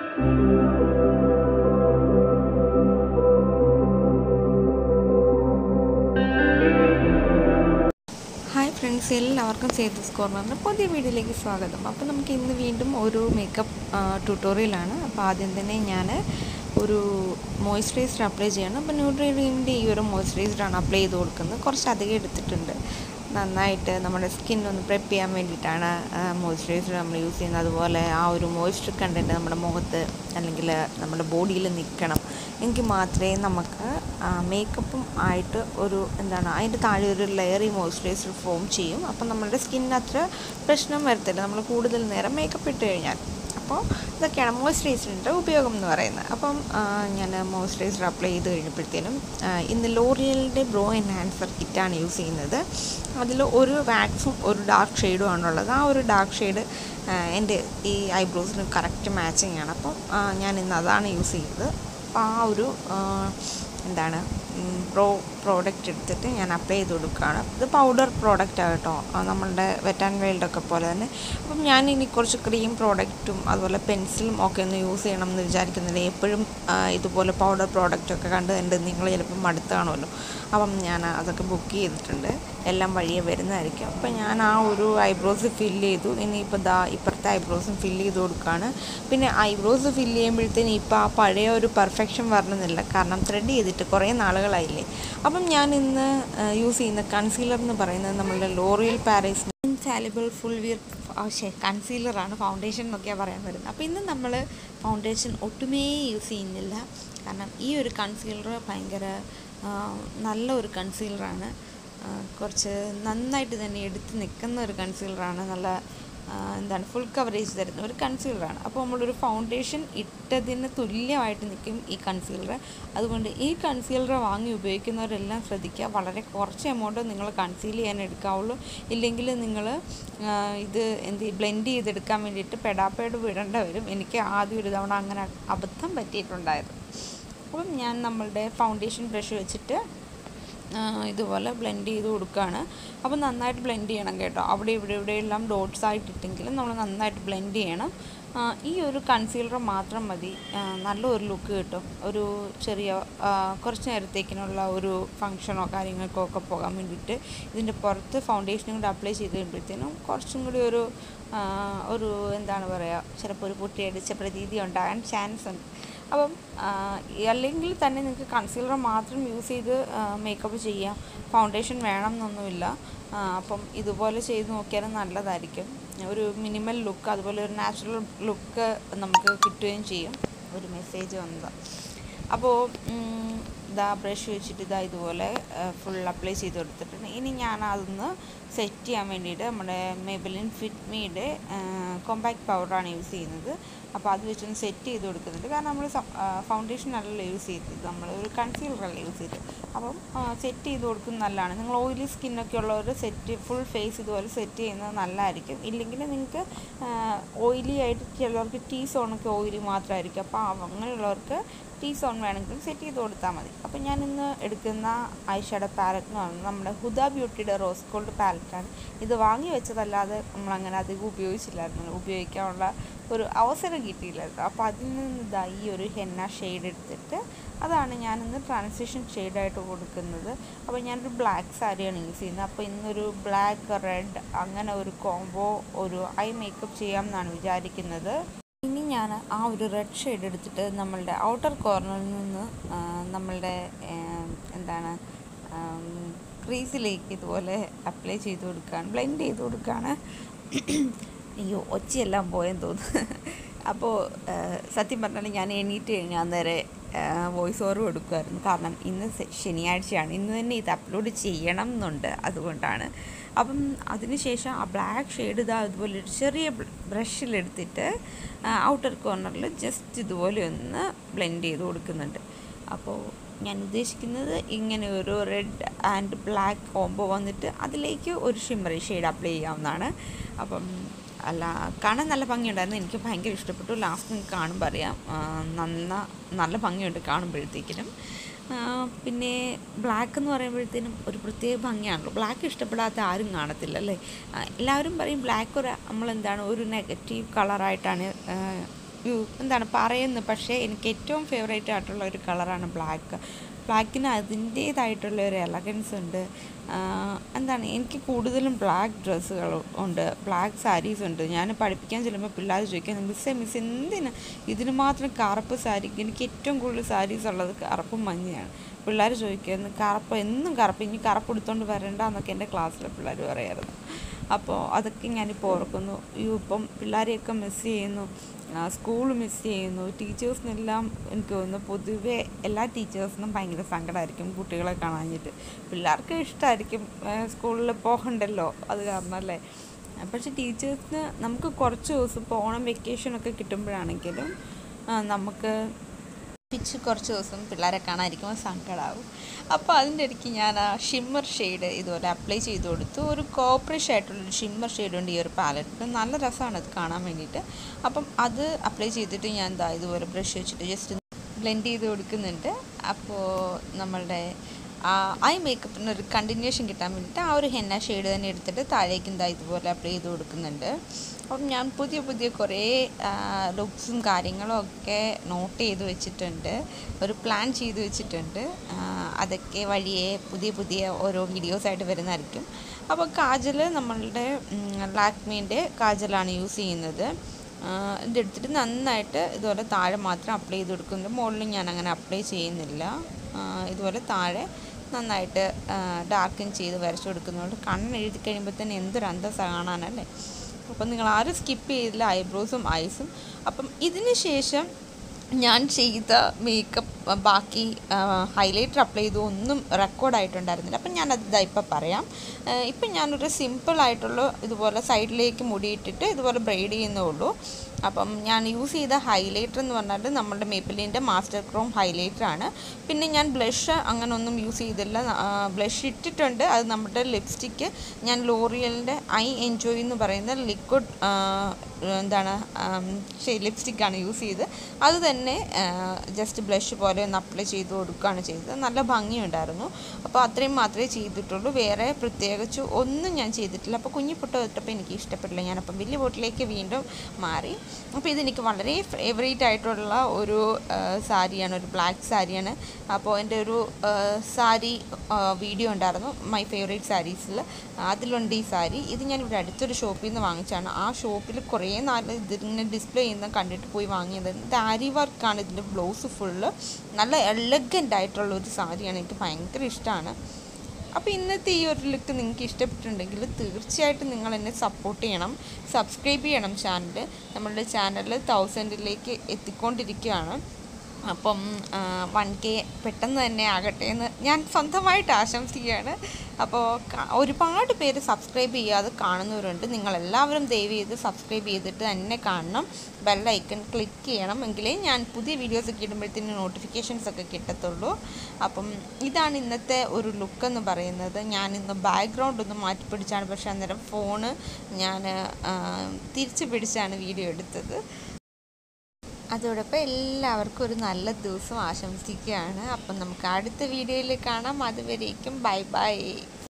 hi friends എല്ലാവർക്കും സേതു കോർണറിൻ്റെ പുതിയ വീഡിയോയിലേക്ക് സ്വാഗതം അപ്പോൾ നമുക്ക് ഇന്ന് വീണ്ടും ഒരു മേക്കപ്പ് ട്യൂട്ടോറിയലാണ് അപ്പോൾ ആദ്യം തന്നെ ഞാൻ ഒരു മോയ്സ്ചറൈസർ അപ്ലൈ ചെയ്യണം അപ്പോൾ ന്യൂട്രീഡിൻ്റെ ഈ ഒരു മോയ്സ്ചറൈസറാണ് അപ്ലൈ ചെയ്ത് കൊടുക്കുന്നത് കുറച്ച് അധികം എടുത്തിട്ടുണ്ട് നന്നായിട്ട് നമ്മുടെ സ്കിൻ ഒന്ന് പ്രെപ്പ് ചെയ്യാൻ വേണ്ടിയിട്ടാണ് മോയ്സ്ചറൈസർ നമ്മൾ യൂസ് ചെയ്യുന്നത് അതുപോലെ ആ ഒരു മോയ്സ്ചർ കണ്ടൻറ്റ് നമ്മുടെ മുഖത്ത് അല്ലെങ്കിൽ നമ്മുടെ ബോഡിയിൽ നിൽക്കണം എങ്കിൽ മാത്രമേ നമുക്ക് മേക്കപ്പും ആയിട്ട് ഒരു എന്താണ് അതിൻ്റെ താഴെ ഒരു ലെയർ ഈ മോയ്സ്ചറൈസർ ഫോം ചെയ്യും അപ്പം നമ്മുടെ സ്കിന്നിന് അത്ര പ്രശ്നം വരത്തില്ല നമ്മൾ കൂടുതൽ നേരം മേക്കപ്പ് ഇട്ട് കഴിഞ്ഞാൽ അപ്പോൾ ഇതൊക്കെയാണ് മോയ്സ്ചറൈസറിൻ്റെ ഉപയോഗം എന്ന് പറയുന്നത് അപ്പം ഞാൻ മോയ്സ്ചറൈസർ അപ്ലൈ ചെയ്ത് കഴിഞ്ഞപ്പോഴത്തേനും ഇന്ന് ലോറിയലിൻ്റെ ബ്രോ എൻഹാൻസർ കിറ്റാണ് യൂസ് ചെയ്യുന്നത് അതിൽ ഒരു വാക്സും ഒരു ഡാർക്ക് ഷെയ്ഡും ആണുള്ളത് ആ ഒരു ഡാർക്ക് ഷെയ്ഡ് എൻ്റെ ഈ ഐബ്രോസിന് കറക്റ്റ് മാച്ചിങ് ആണ് അപ്പം ഞാൻ ഇന്ന് അതാണ് യൂസ് ചെയ്തത് അപ്പോൾ ആ ഒരു എന്താണ് പ്രോ പ്രോഡക്റ്റ് എടുത്തിട്ട് ഞാൻ അപ്ലൈ ചെയ്ത് കൊടുക്കുകയാണ് ഇത് പൗഡർ പ്രോഡക്റ്റാണ് കേട്ടോ നമ്മളുടെ വെറ്റ് ആൻഡ് വെയിൽഡൊക്കെ പോലെ തന്നെ അപ്പം ഞാൻ ഇനി കുറച്ച് ക്രീം പ്രോഡക്റ്റും അതുപോലെ പെൻസിലും ഒക്കെ ഒന്ന് യൂസ് ചെയ്യണം എന്ന് വിചാരിക്കുന്നില്ല എപ്പോഴും ഇതുപോലെ പൗഡർ പ്രോഡക്റ്റൊക്കെ കണ്ട് എൻ്റെ നിങ്ങൾ ചിലപ്പം മടുത്ത് കാണുമല്ലോ അപ്പം ഞാൻ അതൊക്കെ ബുക്ക് ചെയ്തിട്ടുണ്ട് എല്ലാം വഴിയെ വരുന്നതായിരിക്കും അപ്പം ഞാൻ ആ ഒരു ഐബ്രോസ് ഫില്ല് ചെയ്തു ഇനിയിപ്പോൾ ദാ ഇപ്പുറത്തെ ഐബ്രോസും ഫില്ല് ചെയ്ത് കൊടുക്കുകയാണ് പിന്നെ ഐബ്രോസ് ഫില്ല് ചെയ്യുമ്പോഴത്തേന് ഇപ്പോൾ ആ പഴയ ഒരു പെർഫെക്ഷൻ വരണമെന്നില്ല കാരണം ത്രെഡ് ചെയ്തിട്ട് കുറേ നാളുകളായില്ലേ അപ്പം ഞാൻ ഇന്ന് യൂസ് ചെയ്യുന്ന കൺസീലർ എന്ന് പറയുന്നത് നമ്മളുടെ L'Oreal Paris infallible full wear ശേ കൺസീലറാണ് ഫൗണ്ടേഷൻ എന്നൊക്കെയാണ് പറയാൻ വരുന്നത് അപ്പോൾ ഇന്ന് നമ്മൾ ഫൗണ്ടേഷൻ ഒട്ടുമേ യൂസ് ചെയ്യുന്നില്ല കാരണം ഈ ഒരു കൺസീലർ ഭയങ്കര നല്ല ഒരു കൺസീലറാണ് കുറച്ച് നന്നായിട്ട് തന്നെ എടുത്ത് നിൽക്കുന്ന ഒരു കൺസീലറാണ് നല്ല എന്താണ് ഫുൾ കവറേജ് തരുന്ന ഒരു കൺസീലറാണ് അപ്പോൾ നമ്മളൊരു ഫൗണ്ടേഷൻ ഇട്ടതിന് തുല്യമായിട്ട് നിൽക്കും ഈ കൺസീലർ അതുകൊണ്ട് ഈ കൺസീലർ വാങ്ങി ഉപയോഗിക്കുന്നവരെല്ലാം ശ്രദ്ധിക്കുക വളരെ കുറച്ച് എമൗണ്ട് നിങ്ങൾ കൺസീൽ ചെയ്യാൻ എടുക്കാവുള്ളൂ ഇല്ലെങ്കിൽ നിങ്ങൾ ഇത് എന്ത് ബ്ലെൻഡ് ചെയ്തെടുക്കാൻ വേണ്ടിയിട്ട് പെടാപ്പേട് വിടേണ്ട വരും എനിക്ക് ആദ്യം ഒരു തവണ അങ്ങനെ അബദ്ധം പറ്റിയിട്ടുണ്ടായിരുന്നു അപ്പം ഞാൻ നമ്മളുടെ ഫൗണ്ടേഷൻ ബ്രഷ് വെച്ചിട്ട് ഇതുപോലെ ബ്ലെൻഡ് ചെയ്ത് കൊടുക്കുകയാണ് അപ്പോൾ നന്നായിട്ട് ബ്ലെൻഡ് ചെയ്യണം കേട്ടോ അവിടെ ഇവിടെ ഇവിടെയെല്ലാം ഡോട്ട്സ് ആയിട്ടിട്ടെങ്കിലും നമ്മൾ നന്നായിട്ട് ബ്ലെൻഡ് ചെയ്യണം ഈ ഒരു കൺസീലർ മാത്രം മതി നല്ലൊരു ലുക്ക് കിട്ടും ഒരു ചെറിയ കുറച്ച് നേരത്തേക്കിനുള്ള ഒരു ഫങ്ഷനോ കാര്യങ്ങൾക്കോ ഒക്കെ പോകാൻ വേണ്ടിയിട്ട് ഇതിൻ്റെ പുറത്ത് ഫൗണ്ടേഷനും കൂടി അപ്ലൈ ചെയ്ത് കഴിയുമ്പോഴത്തേനും കുറച്ചും കൂടി ഒരു ഒരു എന്താണ് പറയുക ചിലപ്പോൾ ഒരു പൊട്ടിയടിച്ച പ്രതീതി ഉണ്ടാകാൻ ചാൻസ് ഉണ്ട് അപ്പം അല്ലെങ്കിൽ തന്നെ നിങ്ങൾക്ക് കൺസീലർ മാത്രം യൂസ് ചെയ്ത് മേക്കപ്പ് ചെയ്യാം ഫൗണ്ടേഷൻ വേണം എന്നൊന്നുമില്ല അപ്പം ഇതുപോലെ ചെയ്ത് നോക്കിയാലും നല്ലതായിരിക്കും ഒരു മിനിമൽ ലുക്ക് അതുപോലെ ഒരു നാച്ചുറൽ ലുക്ക് നമുക്ക് കിട്ടുകയും ചെയ്യും ഒരു മെസ്സേജ് വന്നതാണ് അപ്പോൾ ഇതാ ബ്രഷ് വെച്ചിട്ട് ഇതാ ഇതുപോലെ ഫുൾ അപ്ലൈ ചെയ്ത് കൊടുത്തിട്ടുണ്ട് ഇനി ഞാൻ അതൊന്ന് സെറ്റ് ചെയ്യാൻ വേണ്ടിയിട്ട് നമ്മുടെ മെബലിൻ ഫിറ്റ്മിയുടെ കോമ്പാക്ട് പൗഡറാണ് യൂസ് ചെയ്യുന്നത് അപ്പോൾ അത് വെച്ചൊന്ന് സെറ്റ് ചെയ്ത് കൊടുക്കുന്നുണ്ട് കാരണം നമ്മൾ ഫൗണ്ടേഷൻ അല്ലല്ലോ യൂസ് ചെയ്തത് നമ്മൾ ഒരു കൺസീലറല്ല യൂസ് ചെയ്തത് അപ്പം സെറ്റ് ചെയ്ത് കൊടുക്കുന്നത് നല്ലതാണ് നിങ്ങൾ ഓയിലി സ്കിന്നൊക്കെ ഉള്ളവർ സെറ്റ് ഫുൾ ഫേസ് ഇതുപോലെ സെറ്റ് ചെയ്യുന്നത് നല്ലതായിരിക്കും ഇല്ലെങ്കിൽ നിങ്ങൾക്ക് ഓയിലി ആയിട്ട് ചിലവർക്ക് ടീ സോണൊക്കെ ഓയിലി മാത്രമായിരിക്കും അപ്പോൾ അങ്ങനെയുള്ളവർക്ക് ടീ സോൺ വേണമെങ്കിൽ സെറ്റ് ചെയ്ത് കൊടുത്താൽ മതി അപ്പോൾ ഞാൻ ഇന്ന് എടുക്കുന്ന ഐഷാഡോ പാലറ്റ് എന്ന് പറയുന്നത് നമ്മുടെ ഹുദ ബ്യൂട്ടിയുടെ റോസ് ഗോൾഡ് പാലറ്റാണ് ഇത് വാങ്ങി വെച്ചതല്ലാതെ നമ്മളങ്ങനെ അധികം ഉപയോഗിച്ചില്ലായിരുന്നു ഉപയോഗിക്കാനുള്ള ഒരു അവസരം കിട്ടിയില്ലായിരുന്നു അപ്പോൾ അതിൽ നിന്ന് ഇതാ ഈ ഒരു ഹെന്ന ഷെയ്ഡ് എടുത്തിട്ട് അതാണ് ഞാനിന്ന് ട്രാൻസിഷൻ ഷെയ്ഡായിട്ട് കൊടുക്കുന്നത് അപ്പോൾ ഞാനൊരു ബ്ലാക്ക് സാരിയാണ് യൂസ് ചെയ്യുന്നത് അപ്പോൾ ഇന്നൊരു ബ്ലാക്ക് റെഡ് അങ്ങനെ ഒരു കോംബോ ഒരു ഐ മേക്കപ്പ് ചെയ്യാം എന്നാണ് വിചാരിക്കുന്നത് ഇനി ഞാൻ ആ ഒരു റെഡ് ഷെയ്ഡ് എടുത്തിട്ട് നമ്മളുടെ ഔട്ടർ കോർണറിൽ നിന്ന് നമ്മളുടെ എന്താണ് ക്രീസിലേക്ക് ഇതുപോലെ അപ്ലൈ ചെയ്ത് കൊടുക്കുകയാണ് ബ്ലെൻഡ് ചെയ്ത് കൊടുക്കുകയാണ് അയ്യോ ഒച്ചയെല്ലാം പോയെന്ന് തോന്നുന്നു അപ്പോൾ സത്യം പറഞ്ഞാൽ ഞാൻ എണീറ്റ് കഴിഞ്ഞാൽ നേരെ വോയിസ് ഓവർ കൊടുക്കുമായിരുന്നു കാരണം ഇന്ന് ശനിയാഴ്ചയാണ് ഇന്ന് തന്നെ ഇത് അപ്ലോഡ് ചെയ്യണം എന്നുണ്ട് അതുകൊണ്ടാണ് അപ്പം അതിനുശേഷം ആ ബ്ലാക്ക് ഷെയ്ഡ് ഇതാ അതുപോലെ ഒരു ചെറിയ ബ്രഷിലെടുത്തിട്ട് ഔട്ടർ കോർണറിൽ ജസ്റ്റ് ഇതുപോലെ ഒന്ന് ബ്ലെൻഡ് ചെയ്ത് കൊടുക്കുന്നുണ്ട് അപ്പോൾ ഞാൻ ഉദ്ദേശിക്കുന്നത് ഇങ്ങനെ ഒരു റെഡ് ആൻഡ് ബ്ലാക്ക് കോംബോ വന്നിട്ട് അതിലേക്ക് ഒരു ഷിമ്മറി ഷെയ്ഡ് അപ്ലൈ ചെയ്യാവുന്നതാണ് അപ്പം അല്ല കാണാൻ നല്ല ഭംഗിയുണ്ടായിരുന്നു എനിക്ക് ഭയങ്കര ഇഷ്ടപ്പെട്ടു ലാസ്റ്റ് നിങ്ങൾക്ക് കാണുമ്പോൾ അറിയാം നന്ന നല്ല ഭംഗിയുണ്ട് കാണുമ്പോഴത്തേക്കിനും പിന്നെ ബ്ലാക്ക് എന്ന് പറയുമ്പോഴത്തേനും ഒരു പ്രത്യേക ഭംഗിയാണല്ലോ ബ്ലാക്ക് ഇഷ്ടപ്പെടാത്ത ആരും കാണത്തില്ല അല്ലേ എല്ലാവരും പറയും ബ്ലാക്ക് ഒരു നമ്മളെന്താണ് ഒരു നെഗറ്റീവ് കളറായിട്ടാണ് യു- എന്താണ് പറയുന്നു പക്ഷേ എനിക്ക് ഏറ്റവും ഫേവറേറ്റ് ആയിട്ടുള്ള ഒരു കളറാണ് ബ്ലാക്ക് ബ്ലാക്കിന് അതിൻ്റേതായിട്ടുള്ള ഒരു എലഗൻസ് ഉണ്ട് ആ, എന്താണ് എനിക്ക് കൂടുതലും ബ്ലാക്ക് ഡ്രസ്സുകൾ ഉണ്ട് ബ്ലാക്ക് സാരീസ് ഉണ്ട് ഞാൻ പഠിപ്പിക്കാൻ ചെല്ലുമ്പോൾ പിള്ളേർ ചോദിക്കാൻ മിസ്സേ മിസ് എന്തിന് ഇതിന് മാത്രം കറുപ്പ് സാരി എനിക്ക് ഏറ്റവും കൂടുതൽ സാരീസ് ഉള്ളത് കറുപ്പും മഞ്ഞയാണ് പിള്ളേർ ചോദിക്കുന്നു കറുപ്പ് എന്നും കറുപ്പ് ഇനി കറുപ്പ് എടുത്തോണ്ട് വരണ്ട എന്നൊക്കെ എൻ്റെ ക്ലാസ്സിലെ പിള്ളേർ പറയായിരുന്നു അപ്പോൾ അതൊക്കെ ഞാനിപ്പോൾ ഓർക്കുന്നു അയ്യോ ഇപ്പം പിള്ളേരെയൊക്കെ മിസ് ചെയ്യുന്നു സ്കൂൾ മിസ് ചെയ്യുന്നു ടീച്ചേഴ്സിനെല്ലാം എനിക്ക് തോന്നുന്നു പൊതുവെ എല്ലാ ടീച്ചേഴ്സിനും ഭയങ്കര സങ്കടമായിരിക്കും കുട്ടികളെ കാണാഞ്ഞിട്ട് പിള്ളേർക്ക് ഇഷ്ടമായിരിക്കും സ്കൂളിൽ പോകണ്ടല്ലോ അത് കാരണം അല്ലേ പക്ഷെ ടീച്ചേഴ്സിന് നമുക്ക് കുറച്ച് ദിവസം ഇപ്പോൾ ഓണം വെക്കേഷനൊക്കെ കിട്ടുമ്പോഴാണെങ്കിലും ആ, നമുക്ക് പിച്ച് കുറച്ച് ദിവസം പിള്ളേരെ കാണാതിരിക്കുമ്പോൾ സങ്കടമാവും അപ്പോൾ അതിൻ്റെ ഇടയ്ക്ക് ഞാൻ ആ ഷിമ്മർ ഷെയ്ഡ് ഇതുപോലെ അപ്ലൈ ചെയ്ത് കൊടുത്തു ഒരു കോപ്പറേഷ് ആയിട്ടുള്ളൊരു ഷിമ്മർ ഷെയ്ഡ് ഉണ്ട് ഈ ഒരു പാലറ്റിൽ നല്ല രസമാണ് അത് കാണാൻ വേണ്ടിയിട്ട് അപ്പം അത് അപ്ലൈ ചെയ്തിട്ട് ഞാൻ എന്താ ഇതുപോലെ ബ്രഷ് വെച്ചിട്ട് ജസ്റ്റ് ബ്ലെൻഡ് ചെയ്ത് കൊടുക്കുന്നുണ്ട് അപ്പോൾ നമ്മളുടെ ആ ഐ മേക്കപ്പിന് ഒരു കണ്ടിന്യൂഷൻ കിട്ടാൻ വേണ്ടിയിട്ട് ആ ഒരു ഹെന്ന ഷെയ്ഡ് തന്നെ എടുത്തിട്ട് താഴേക്ക് എന്താ ഇതുപോലെ അപ്ലൈ ചെയ്ത് കൊടുക്കുന്നുണ്ട് അപ്പം ഞാൻ പുതിയ പുതിയ കുറേ ലുക്സും കാര്യങ്ങളും ഒക്കെ നോട്ട് ചെയ്ത് വെച്ചിട്ടുണ്ട് ഒരു പ്ലാൻ ചെയ്ത് വെച്ചിട്ടുണ്ട് ആ, അതൊക്കെ വഴിയെ പുതിയ പുതിയ ഓരോ വീഡിയോസായിട്ട് വരുന്നതായിരിക്കും അപ്പോൾ കാജൽ നമ്മളുടെ ലാക്മീൻ്റെ കാജലാണ് യൂസ് ചെയ്യുന്നത് ആഹ് ഇതെടുത്തിട്ട് നന്നായിട്ട് ഇതുപോലെ താഴെ മാത്രം അപ്ലൈ ചെയ്ത് കൊടുക്കുന്നുണ്ട് മുകളിൽ ഞാൻ അങ്ങനെ അപ്ലൈ ചെയ്യുന്നില്ല ആഹ് ഇതുപോലെ താഴെ നന്നായിട്ട് ഡാർക്കൻ ചെയ്ത് വരച്ചു കൊടുക്കുന്നതുകൊണ്ട് കണ്ണ് എഴുതി കഴിയുമ്പോൾ തന്നെ എന്തൊരു അന്തസ്സ കാണാനല്ലേ അപ്പം നിങ്ങൾ ആരും സ്കിപ്പ് ചെയ്തില്ല ഐബ്രോസും ഐസും അപ്പം ഇതിന് ശേഷം ഞാൻ ചെയ്ത മേക്കപ്പ് ബാക്കി ഹൈലൈറ്റർ അപ്ലൈ ചെയ്തു ഒന്നും റെക്കോർഡായിട്ടുണ്ടായിരുന്നില്ല അപ്പം ഞാനത് ഇതാ ഇപ്പം പറയാം ആഹ് ഇപ്പം ഞാനൊരു സിമ്പിളായിട്ടുള്ള ഇതുപോലെ സൈഡിലേക്ക് മുടിയിട്ടിട്ട് ഇതുപോലെ ബ്രെയ്ഡ് ചെയ്യുന്നേ ഉള്ളൂ അപ്പം ഞാൻ യൂസ് ചെയ്ത ഹൈലൈറ്റർ എന്ന് പറഞ്ഞാൽ നമ്മളുടെ മേപ്പിലിൻ്റെ മാസ്റ്റർ ക്രോം ഹൈലൈറ്റർ ആണ് പിന്നെ ഞാൻ ബ്ലഷ് അങ്ങനെ ഒന്നും യൂസ് ചെയ്തില്ല ബ്ലഷ് ഇട്ടിട്ടുണ്ട് അത് നമ്മുടെ ലിപ്സ്റ്റിക്ക് ഞാൻ ലോറിയലിൻ്റെ ഐ എൻജോയ് എന്ന് പറയുന്ന ലിക്വിഡ് എന്താണ് ലിപ്സ്റ്റിക്കാണ് യൂസ് ചെയ്ത് അത് തന്നെ ജസ്റ്റ് ബ്ലഷ് പോലെ ഒന്ന് അപ്ലൈ ചെയ്ത് കൊടുക്കുകയാണ് ചെയ്തത് നല്ല ഭംഗിയുണ്ടായിരുന്നു അപ്പോൾ അത്രയും മാത്രമേ ചെയ്തിട്ടുള്ളൂ വേറെ പ്രത്യേകിച്ച് ഒന്നും ഞാൻ ചെയ്തിട്ടില്ല അപ്പോൾ കുഞ്ഞു പൊട്ട് തൊട്ടപ്പോൾ എനിക്ക് ഇഷ്ടപ്പെട്ടില്ല ഞാനപ്പം വലിയ ബോട്ടിലേക്ക് വീണ്ടും മാറി അപ്പോൾ ഇതെനിക്ക് വളരെ ഫേവറേറ്റ് ആയിട്ടുള്ള ഒരു ആ, സാരിയാണ് ഒരു ബ്ലാക്ക് സാരിയാണ് അപ്പോൾ എൻ്റെ ഒരു ആ, സാരി വീഡിയോ ഉണ്ടായിരുന്നു മൈ ഫേവറേറ്റ് സാരീസിൽ അതിലുണ്ട് ഈ സാരി ഇത് ഞാൻ ഇവിടെ അടുത്തൊരു ഷോപ്പിൽ നിന്ന് വാങ്ങിച്ചാണ് ആ ഷോപ്പിൽ കുറേ നാല് ഇതിങ്ങനെ ഡിസ്പ്ലേ ചെയ്യുന്ന കണ്ടിട്ട് പോയി വാങ്ങിയത് ഇത് ആരി വർക്കാണ് ഇതിൻ്റെ ബ്ലൗസ് ഫുള്ള് നല്ല എലഗൻ്റ് ആയിട്ടുള്ള ഒരു സാരിയാണ് എനിക്ക് ഭയങ്കര ഇഷ്ടമാണ് അപ്പോൾ ഇന്നത്തെ ഈ ഒരു ലുക്ക് നിങ്ങൾക്ക് ഇഷ്ടപ്പെട്ടിട്ടുണ്ടെങ്കിൽ തീർച്ചയായിട്ടും നിങ്ങൾ എന്നെ സപ്പോർട്ട് ചെയ്യണം സബ്സ്ക്രൈബ് ചെയ്യണം ചാനൽ നമ്മളുടെ ചാനൽ തൗസൻഡിലേക്ക് എത്തിക്കൊണ്ടിരിക്കുകയാണ് അപ്പം വൺ കെ പെട്ടെന്ന് തന്നെ ആകട്ടെ എന്ന് ഞാൻ സ്വന്തമായിട്ട് ആശംസിക്കുകയാണ് അപ്പോൾ ക- ഒരുപാട് പേര് സബ്സ്ക്രൈബ് ചെയ്യാതെ കാണുന്നവരുണ്ട് നിങ്ങളെല്ലാവരും ദയവ് ചെയ്ത് സബ്സ്ക്രൈബ് ചെയ്തിട്ട് തന്നെ കാണണം ബെല്ലൈക്കൺ ക്ലിക്ക് ചെയ്യണം എങ്കിലേ ഞാൻ പുതിയ വീഡിയോസ് ഒക്കെ ഇടുമ്പോഴത്തേന് നോട്ടിഫിക്കേഷൻസ് ഒക്കെ കിട്ടത്തുള്ളൂ അപ്പം ഇതാണ് ഇന്നത്തെ ഒരു ലുക്ക് എന്ന് പറയുന്നത് ഞാൻ ഇന്ന് ബാക്ക്ഗ്രൗണ്ട് ഒന്ന് മാറ്റി പിടിച്ചാണ് പക്ഷേ അന്നേരം ഫോണ് ഞാൻ തിരിച്ചു പിടിച്ചാണ് വീഡിയോ എടുത്തത് അതോടൊപ്പം എല്ലാവർക്കും ഒരു നല്ല ദിവസം ആശംസിക്കുകയാണ് അപ്പം നമുക്ക് അടുത്ത വീഡിയോയിൽ കാണാം അതുവരേക്കും ബൈ ബൈ